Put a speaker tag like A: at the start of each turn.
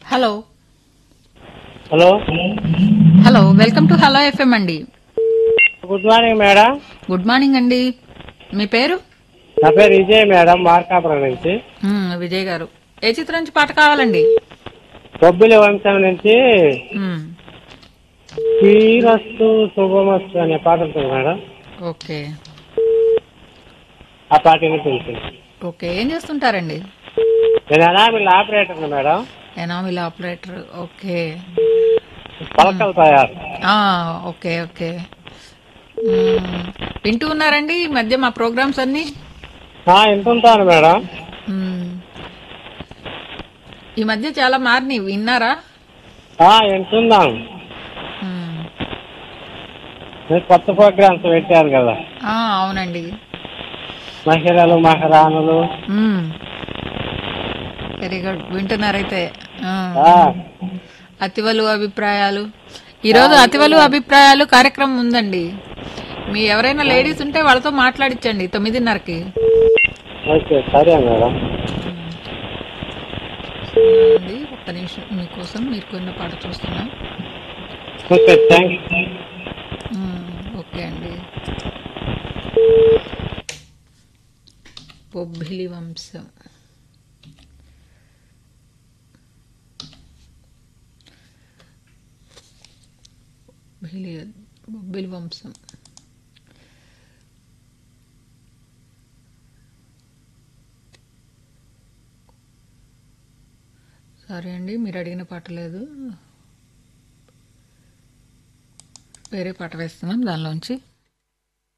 A: Hello
B: hello
A: hello welcome to hello FM అండి
B: good morning madam
A: good morning అండి మీ పేరు
B: నా పేరు విజయ్ మేడం మార్కాపురం నుంచి
A: మ్మ్, విజయ్ గారు ఏ చిత్రం నుంచి పాట కావాలండి
B: బొబ్బిలి వంశం నుంచి
A: మ్మ్,
B: శ్రీరస్తు శుభమస్తు అనే పాట ఉంటుంది మేడం
A: ఓకే
B: ఆ పాట వినిపించింది
A: ఓకే ఏం చేస్తుంటారండి
B: నేను enamel operator madam
A: enamel operator okay
B: పలకలు తయారు
A: ఆ, ఓకే ఓకే మ్మ్, వింటూ ఉన్నారండి ఈ మధ్య మా ప్రోగ్రామ్స్ అన్ని
B: ఆ, వింటుంటాను మేడం
A: మ్మ్. ఈ మధ్య చాలా మారినాయి విన్నారా
B: ఆ, వింటున్నాను
A: మ్మ్.
B: మీరు కొత్త ప్రోగ్రామ్స్ పెట్టారు కదా
A: ఆ, అవునండి
B: మహిళలు మహారాణులు
A: వెరీ గుడ్ వింటున్నారైతే ఆ.
B: ఆ,
A: అతివలు అభిప్రాయాలు ఈరోజు అతివలు అభిప్రాయాలు కార్యక్రమం ఉందండి మీ ఎవరైనా లేడీస్ ఉంటే వాళ్ళతో మాట్లాడించండి తొమ్మిదిన్నరకి
B: ఓకే సరే మేడం
A: అండి ఒక్క నిమిషం మీకోసం మీరు కొన్న పాట చూస్తున్నాం
B: okay thank you
A: hmm, okay అండి బొబ్బిలి వంశం బొబ్బిలి బొబ్బిలి వంశం సరే అండి మీరు అడిగిన పాట లేదు వేరే పాట వేస్తున్నాం దానిలోంచి